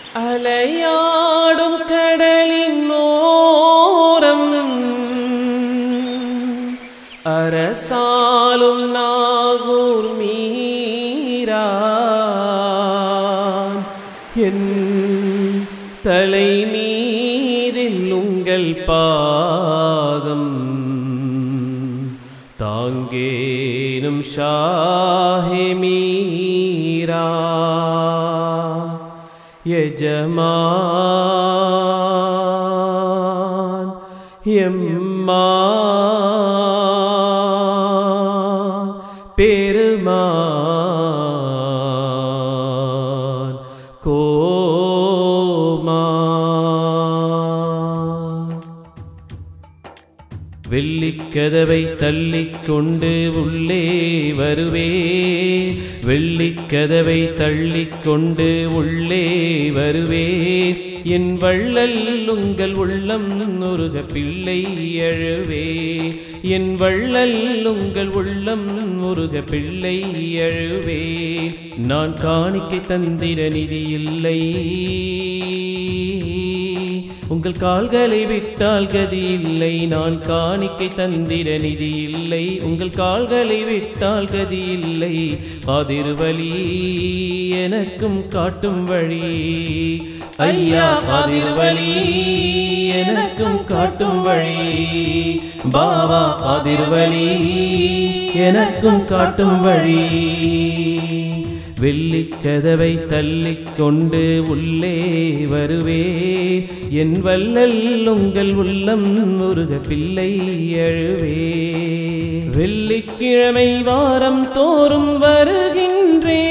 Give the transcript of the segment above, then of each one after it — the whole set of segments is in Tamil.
அலையாடும் கடலின் ஓரம் அரசாலும் நாகூர் மீரா என் தலை மீதில் உங்கள் பாதம் தாங்கேனும் ஷாஹே மீரா எஜமான் எம்மா பெருமான் கோமா வெள்ளிக்கதவை தள்ளிக் கொண்டு உள்ளே வருவே வெள்ளிக்கதவை தள்ளிக் கொண்டு உள்ளே வருவே என் வள்ளல் உங்கள் உள்ளம் நொருக பிள்ளை அழுவே என் வள்ளல் உங்கள் உள்ளம் முருக பிள்ளை அழுவே நான் காணிக்கை தந்திர நிதி இல்லை உங்கள் கால்களை விட்டால் கதி இல்லை நான் காணிக்கை தந்திர நிதி இல்லை உங்கள் கால்களை விட்டால் கதி இல்லை அதிர்வலி எனக்கும் காட்டும் வழி ஐயா அதிர்வலி எனக்கும் காட்டும் வழி பாபா அதிர்வலி எனக்கும் காட்டும் வழி வெள்ளிக்கதவை தள்ளிக் கொண்டு உள்ளே வருவே என் வள்ளல் உங்கள் உள்ளம் முருக பிள்ளை அழுவே வெள்ளிக்கிழமை வாரம் தோறும் வருகின்றே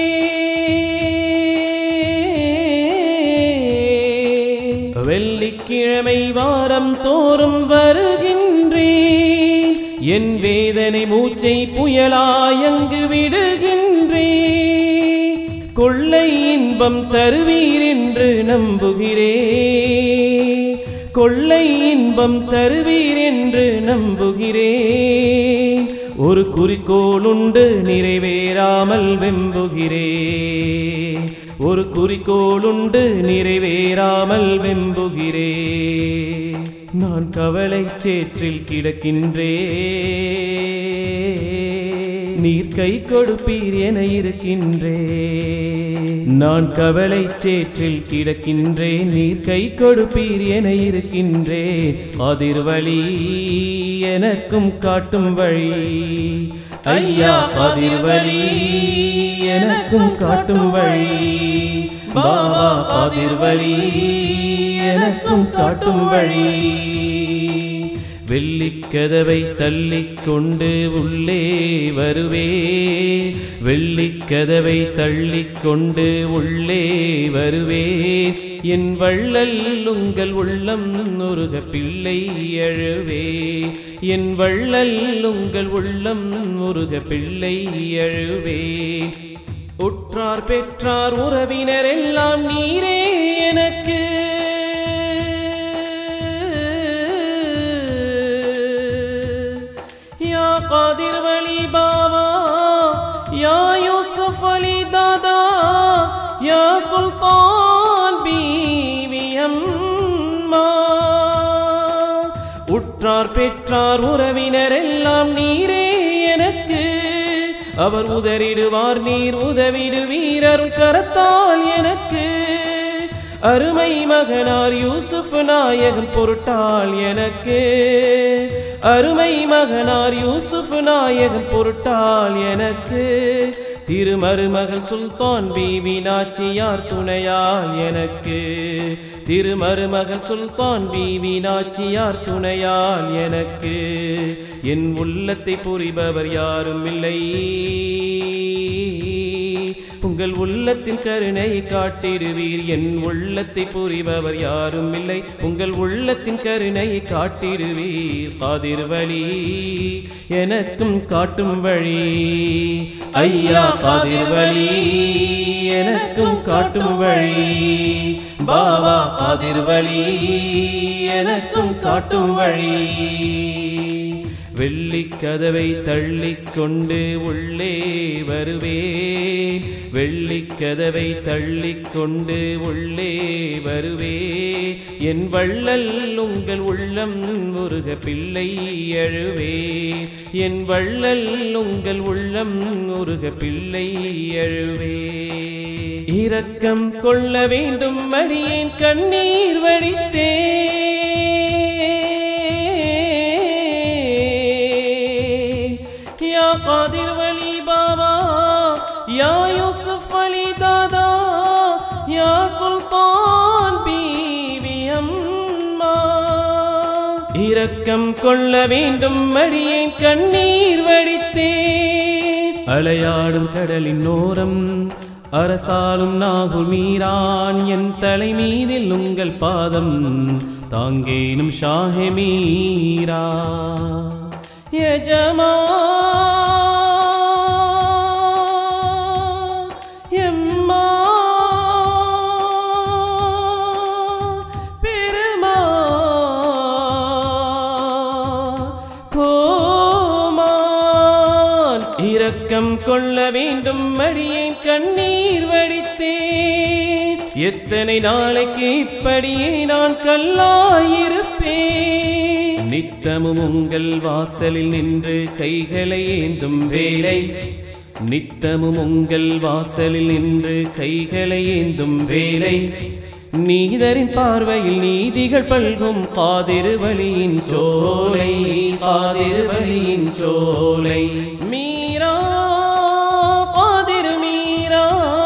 வெள்ளிக்கிழமை வாரம் தோறும் வருகின்றேன் என் வேதனை மூச்சை புயலாயங்கு விடுகின்றேன் கொள்ளை இன்பம் தருவீர் என்று நம்புகிறேன் கொள்ளை இன்பம் தருவீர் என்று நம்புகிறேன் ஒரு குறிக்கோள் உண்டு நிறைவேறாமல் வெம்புகிறேன் ஒரு குறிக்கோள் உண்டு நிறைவேறாமல் வெம்புகிறேன் நான் கவலை சேற்றில் கிடக்கின்றேன் நீர் கை கொடுப்பீர் என இருக்கின்றேன் நான் கவலை சேற்றில் கிடக்கின்றேன் நீர் கை கொடுப்பீர் என இருக்கின்றேன் அதிர்வழி எனக்கும் காட்டும் வழி ஐயா அதிர்வழி எனக்கும் காட்டும் வழி பாபா அதிர்வழி எனக்கும் காட்டும் வழி வெள்ளிக்கதவை தள்ளிக் கொண்டு உள்ளே வருவே வெள்ளிக்கதவை தள்ளிக் கொண்டு உள்ளே வருவே என் வள்ளல் உங்கள் உள்ளம் நொருக பிள்ளை அழுவே என் வள்ளல் உங்கள் உள்ளம் முருக பிள்ளை அழுவே உற்றார் பெற்றார் உறவினர் எல்லாம் நீரே எனக்கு யா காதிர் வலி பாபா யா யூசுப் அலி தாதா யா சுல்தான் பீவி அம்மா உற்றார் பெற்றார் உறவினர் எல்லாம் நீரே எனக்கு அவர் உதறிடுவார் நீர் உதவிடு வீரர் கரத்தால் எனக்கு அருமை மகனார் யூசுப் நாயகம் பொருட்டால் எனக்கு அருமை மகனார் யூசுப் நாயகம் பொருட்டால் எனக்கு திருமருமகள் சுல்தான் பீவி நாச்சியார் துணையால் எனக்கு திருமருமகள் சுல்தான் பீவி நாச்சியார் துணையால் எனக்கு என் உள்ளத்தை புரிபவர் யாரும் இல்லை உங்கள் உள்ளத்தின் கருணையை காட்டிடுவீர் என் உள்ளத்தை புரிபவர் யாரும் இல்லை உங்கள் உள்ளத்தின் கருணையை காட்டிடுவீர் காதிர்வழி எனக்கும் காட்டும் வழி ஐயா காதிர்வழி எனக்கும் காட்டும் வழி பாபா காதிர்வழி எனக்கும் காட்டும் வழி வெள்ளிக்கதவை தள்ளிக் கொண்டு உள்ளே வருவேன் வெள்ளிக்கதவை தள்ளிக்கொண்டு உள்ளே வருவே என் வள்ளல் உங்கள் உள்ளம் முருக பிள்ளை அழுவே என் வள்ளல் உங்கள் உள்ளம் முருக பிள்ளை அழுவே இரக்கம் கொள்ள வேண்டும் அடியேன் கண்ணீர் வடித்தே யா காதிர் வலி பாபா யா யூசுப் அலி தாதா யா சுல்தான் பீவி அம்மா இரக்கம் கொள்ள வேண்டும் அடியேன் கண்ணீர் வடித்தேன் அலையாடும் கடலின் ஓரம் அரசாலும் நாகுல் மீரான் என் தலை மீதில் உங்கள் பாதம் தாங்கேனும் ஷாஹே மீரா யஜமா எம்மா பெருமா கோமான் இரக்கம் கொள்ள வேண்டும் அடியேன் கண்ணீர் வடித்தேன் எத்தனை நாளைக்கு இப்படியே நான் கல்லாயிருப்பேன் நித்தமும் உங்கள் வாசலில் நின்று கைகளை ஏந்தும் வேலை நித்தமும் உங்கள் வாசலில் நின்று கைகளை ஏந்தும் வேலை நீதரின் பார்வையில் நீதிகள் பல்கும் காதிரு வழியின் சோலை காதிரு வழியின் சோலை மீரா காதிரு மீரா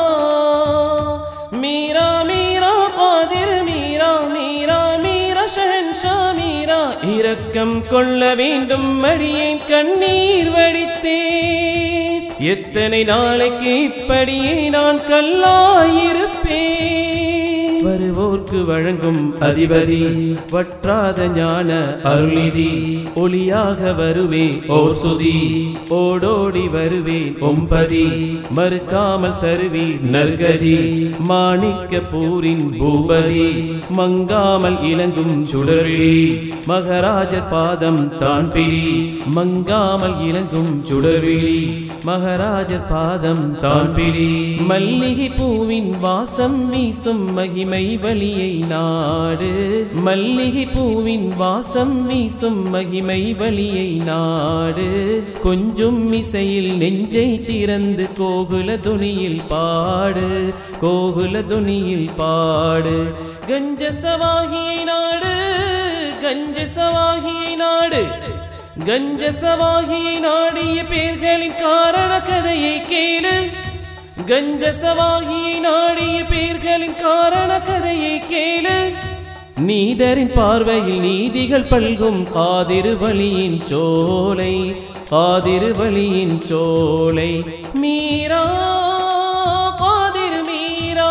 மீரா மீரா காதிரு மீரா மீரா மீரா ஷஹன்ஷா மீரா இரக்கம் கொள்ள வேண்டும் அடியேன் கண்ணீர் வடித்தேன் எத்தனை நாளைக்கு இப்படியே நான் கல்லாயிருப்பேன் வருவோர்க்கு வழங்கும் அதிபதி வற்றாத ஞான அருளிதி ஒளியாக வருவே ஓ சுதி ஓடோடி வருவேன் ஒம்பதி மறுக்காமல் தருவீர் நற்கதி மாணிக்க பூரின் பூபதி மங்காமல் இலங்கும் சுடரிழி மகராஜர் பாதம் தான் பிடி மங்காமல் இலங்கும் சுடரிழி மகராஜர் பாதம் தான் பிடி மல்லிகை பூவின் வாசம் வீசும் மகிமை வழியை நாடு மல்லிகை பூவின் வாசம் வீசும் மகிமை வழியை நாடு கொஞ்சம் இசையில் நெஞ்சை திறந்து கோகுல துணியில் பாடு கோகுல துணியில் பாடு கஞ்ச சவாகியை நாடு கஞ்ச சவாகியை நாடு கஞ்ச சவாகியை நாடிய பேர்களின் காரண கதையை கேளு கஞ்ச சவாகியை நாடிய பேர்களின் காரண கதையை கேளு நீதரின் பார்வையில் நீதிகள் பல்கும் காதிரு வழியின் சோலை காதிரு வழியின் சோலை மீரா காதிரு மீரா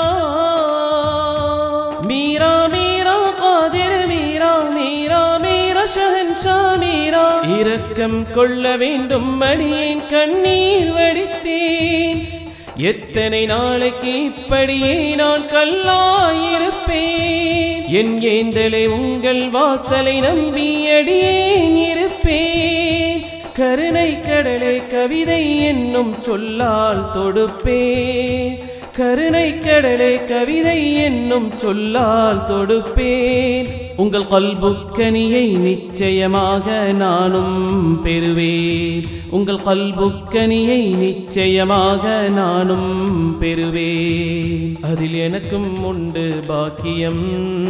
மீரா மீரா காதிரு மீரா மீரா மீரா ஷஹன்ஷா மீரா இரக்கம் கொள்ள வேண்டும் அடியேன் கண்ணீர் வடித்தேன் எத்தனை நாளைக்கு இப்படியே நான் கல்லாயிருப்பேன் என் ஏந்தலை உங்கள் வாசலை நம்பி அடியேன் இருப்பேன் கருணை கடலே கவிதை என்னும் சொல்லால் தொடுப்பேன் கருணை கடலே கவிதை என்னும் சொல்லால் தொடுப்பேன் உங்கள் கல்புக்கனியை நிச்சயமாக நானும் பெறுவேன் உங்கள் கல்புக்கனியை நிச்சயமாக நானும் பெறுவேன் அதில் எனக்கும் உண்டு பாக்கியம்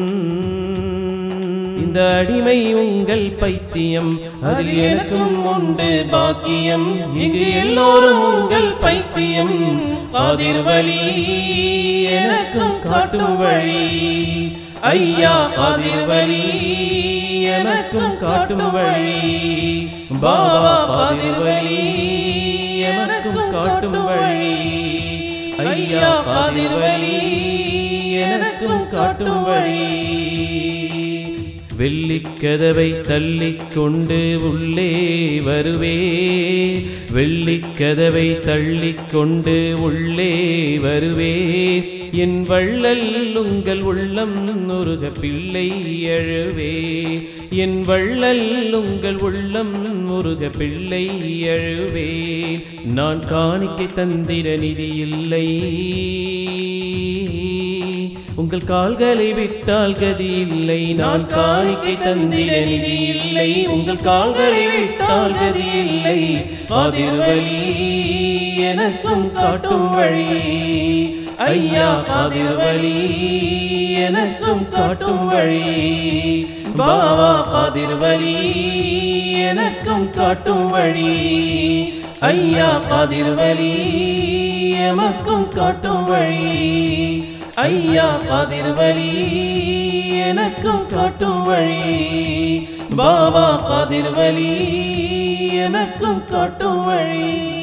இந்த அடிமை உங்கள் பைத்தியம் அதில் எனக்கும் உண்டு பாக்கியம் இங்கு எல்லோரும் உங்கள் பைத்தியம் காதிர் வழி எனக்கும் காட்டும் வழி ஐயா காதிர் வழி எனக்கும் காட்டும் வழி பாபா காதிர் வழி எனக்கும் காட்டும் வழி ஐயா காதிர் வழி எனக்கும் காட்டும் வழி வெள்ளிக்கதவை தள்ளிக் கொண்டு உள்ளே வருவே வெள்ளிக்கதவை தள்ளிக் கொண்டு உள்ளே வருவே என் வள்ளல் உங்கள் உள்ளம் நுருக பிள்ளை அழுவே என் வள்ளல் உங்கள் உள்ளம் முருக பிள்ளை அழுவே நான் காணிக்கை தந்திர நிதி இல்லை உங்கள் கால்களை விட்டால் கதி இல்லை நான் காணிக்கை தந்திர நிதி இல்லை உங்கள் கால்களை விட்டால் கதி இல்லை காதிர்வழி எனக்கும் காட்டும் வழி ஐயா காதிர்வழி எனக்கும் காட்டும் வழி பாவா காதிர்வழி எனக்கும் காட்டும் வழி ஐயா காதிர்வழி எமக்கும் காட்டும் வழி ஐயா காதிர்வழி எனக்கும் காட்டும் வழி பாபா காதிர்வழி எனக்கும் காட்டும் வழி